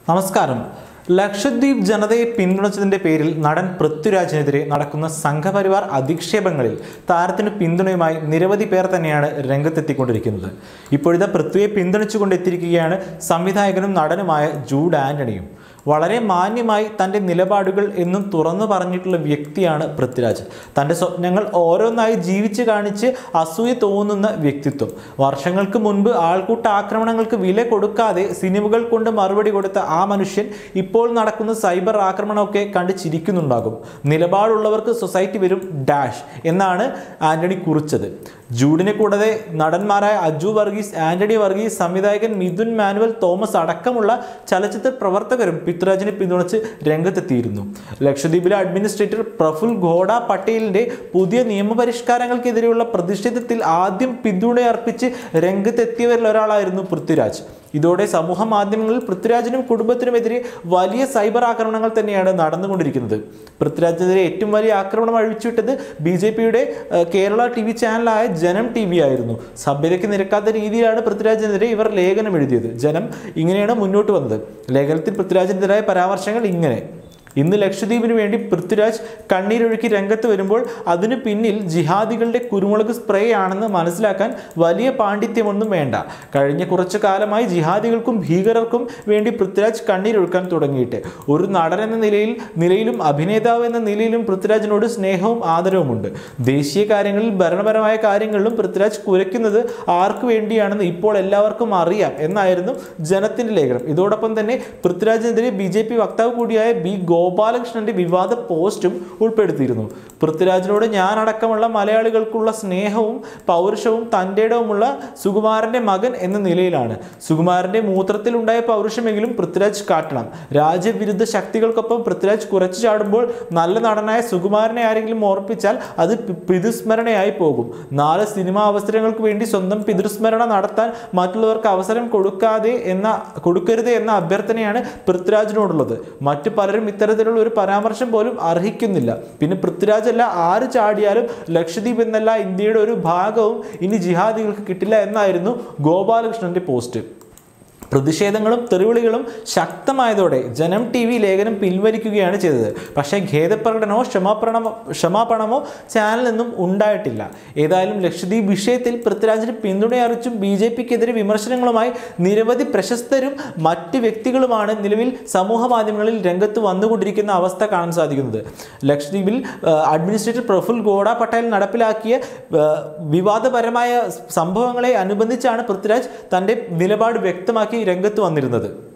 നമസ്കാരം ലക്ഷദ്വീപ് ജനതയെ പിന്തുണച്ചതിന്റെ പേരിൽ നടൻ പൃഥ്വിരാജിനെതിരെ നടക്കുന്ന സംഘപരിവാർ അധിക്ഷേപങ്ങളിൽ താരത്തിന് പിന്തുണയുമായി നിരവധി പേർ തന്നെയാണ് രംഗത്തെത്തിക്കൊണ്ടിരിക്കുന്നത് ഇപ്പോഴത്തെ പൃഥ്വിയെ പിന്തുണച്ചുകൊണ്ടെത്തിയിരിക്കുകയാണ് സംവിധായകനും നടനുമായ ജൂഡ് ആന്റണിയും വളരെ മാന്യമായി തൻ്റെ നിലപാടുകൾ എന്നും തുറന്നു പറഞ്ഞിട്ടുള്ള വ്യക്തിയാണ് പൃഥ്വിരാജ് തൻ്റെ സ്വപ്നങ്ങൾ ഓരോന്നായി ജീവിച്ച് കാണിച്ച് അസൂയ തോന്നുന്ന വ്യക്തിത്വം വർഷങ്ങൾക്ക് മുൻപ് ആൾക്കൂട്ട ആക്രമണങ്ങൾക്ക് വില കൊടുക്കാതെ സിനിമകൾ കൊണ്ട് മറുപടി കൊടുത്ത ആ മനുഷ്യൻ ഇപ്പോൾ നടക്കുന്ന സൈബർ ആക്രമണമൊക്കെ കണ്ട് ചിരിക്കുന്നുണ്ടാകും നിലപാടുള്ളവർക്ക് സൊസൈറ്റി വരും ഡാഷ് എന്നാണ് ആന്റണി കുറിച്ചത് ജൂഡിനെ കൂടാതെ നടന്മാരായ അജു വർഗീസ് ആന്റണി വർഗീസ് സംവിധായകൻ മിഥുൻ മാനുവൽ തോമസ് അടക്കമുള്ള ചലച്ചിത്ര പ്രവർത്തകരും പിത്രാജിനെ പിന്തുണച്ച് രംഗത്തെത്തിയിരുന്നു ലക്ഷദ്വീപിലെ അഡ്മിനിസ്ട്രേറ്റർ പ്രഫുൽ ഘോഡ പട്ടേലിന്റെ പുതിയ നിയമപരിഷ്കാരങ്ങൾക്കെതിരെയുള്ള പ്രതിഷേധത്തിൽ ആദ്യം പിന്തുണയർപ്പിച്ച് രംഗത്തെത്തിയവരിൽ ഒരാളായിരുന്നു പൃഥ്വിരാജ് ഇതോടെ സമൂഹ മാധ്യമങ്ങളിൽ പൃഥ്വിരാജിനും കുടുംബത്തിനുമെതിരെ വലിയ സൈബർ ആക്രമണങ്ങൾ തന്നെയാണ് നടന്നുകൊണ്ടിരിക്കുന്നത് പൃഥ്വിരാജിനെതിരെ ഏറ്റവും വലിയ ആക്രമണം അഴിച്ചുവിട്ടത് ബി ജെ പിയുടെ കേരള ടി വി ചാനലായ ജനം ടി വി ആയിരുന്നു സഭ്യതയ്ക്ക് നിരക്കാത്ത രീതിയിലാണ് പൃഥ്വിരാജിനെതിരെ ഇവർ ലേഖനം എഴുതിയത് ജനം ഇങ്ങനെയാണ് മുന്നോട്ട് വന്നത് ലേഖനത്തിൽ പൃഥ്വിരാജിനെതിരായ പരാമർശങ്ങൾ ഇങ്ങനെ ഇന്ന് ലക്ഷദ്വീപിന് വേണ്ടി പൃഥ്വിരാജ് കണ്ണീരൊഴുക്കി രംഗത്ത് വരുമ്പോൾ അതിനു പിന്നിൽ ജിഹാദികളുടെ കുരുമുളക് സ്പ്രേ ആണെന്ന് മനസ്സിലാക്കാൻ വലിയ പാണ്ഡിത്യമൊന്നും വേണ്ട കഴിഞ്ഞ കുറച്ചു കാലമായി ജിഹാദികൾക്കും ഭീകരർക്കും വേണ്ടി പൃഥ്വിരാജ് കണ്ണീരൊഴുക്കാൻ തുടങ്ങിയിട്ട് ഒരു നടൻ എന്ന നിലയിൽ നിലയിലും അഭിനേതാവ് എന്ന നിലയിലും പൃഥ്വിരാജിനോട് സ്നേഹവും ആദരവുമുണ്ട് ദേശീയ കാര്യങ്ങളിൽ ഭരണപരമായ കാര്യങ്ങളിലും പൃഥ്വിരാജ് കുരയ്ക്കുന്നത് ആർക്കു വേണ്ടിയാണെന്ന് ഇപ്പോൾ എല്ലാവർക്കും അറിയാം എന്നായിരുന്നു ജനത്തിന്റെ ലേഖനം ഇതോടൊപ്പം തന്നെ പൃഥ്വിരാജിനെതിരെ ബി ജെ പി വക്താവ് കൂടിയായ ബി ഗോപാലകൃഷ്ണന്റെ വിവാദ പോസ്റ്റും ഉൾപ്പെടുത്തിയിരുന്നു പൃഥ്വിരാജിനോട് ഞാൻ അടക്കമുള്ള മലയാളികൾക്കുള്ള സ്നേഹവും പൗരുഷവും തൻ്റെ ഇടവുമുള്ള സുകുമാരന്റെ മകൻ എന്ന നിലയിലാണ് സുകുമാരന്റെ മൂത്രത്തിലുണ്ടായ പൗരുഷമെങ്കിലും പൃഥ്വിരാജ് കാട്ടണം രാജ്യവിരുദ്ധ ശക്തികൾക്കൊപ്പം പൃഥ്വിരാജ് കുറച്ചു ചാടുമ്പോൾ നല്ല നടനായ സുകുമാരനെ ആരെങ്കിലും ഓർപ്പിച്ചാൽ അത് പി- പിതൃസ്മരണയായി പോകും നാല് സിനിമാ അവസരങ്ങൾക്ക് വേണ്ടി സ്വന്തം പിതൃസ്മരണ നടത്താൻ മറ്റുള്ളവർക്ക് അവസരം കൊടുക്കാതെ എന്ന കൊടുക്കരുത് എന്ന അഭ്യർത്ഥനയാണ് പൃഥ്വിരാജിനോടുള്ളത് മറ്റു പലരും ഇത്തരത്തിലുള്ള ഒരു പരാമർശം പോലും അർഹിക്കുന്നില്ല പിന്നെ പൃഥ്വിരാജ് അല്ല ആര് ചാടിയാലും ലക്ഷദ്വീപ് എന്നല്ല ഇന്ത്യയുടെ ഒരു ഭാഗവും ഇനി ജിഹാദികൾക്ക് കിട്ടില്ല എന്നായിരുന്നു ഗോപാലകൃഷ്ണന്റെ പോസ്റ്റ് പ്രതിഷേധങ്ങളും തെറിവിളികളും ശക്തമായതോടെ ജനം ടി വി ലേഖനം പിൻവലിക്കുകയാണ് ചെയ്തത് പക്ഷേ ഖേദപ്രകടനമോ ക്ഷമാപണമോ ക്ഷമാപണമോ ചാനലിൽ നിന്നും ഉണ്ടായിട്ടില്ല ഏതായാലും ലക്ഷദ്വീപ് വിഷയത്തിൽ പൃഥ്വിരാജിന് പിന്തുണയറിച്ചും ബി ജെ പിക്കെതിരെ വിമർശനങ്ങളുമായി നിരവധി പ്രശസ്തരും മറ്റ് വ്യക്തികളുമാണ് നിലവിൽ സമൂഹ മാധ്യമങ്ങളിൽ രംഗത്ത് വന്നുകൊണ്ടിരിക്കുന്ന അവസ്ഥ കാണാൻ സാധിക്കുന്നത് ലക്ഷദ്വീപിൽ ആ, അഡ്മിനിസ്ട്രേറ്റർ പ്രഫുൽ ഗോഡ പട്ടേൽ നടപ്പിലാക്കിയ ആ, വിവാദപരമായ സംഭവങ്ങളെ അനുബന്ധിച്ചാണ് പൃഥ്വിരാജ് തൻ്റെ നിലപാട് വ്യക്തമാക്കി രംഗത്ത് വന്നിരുന്നത്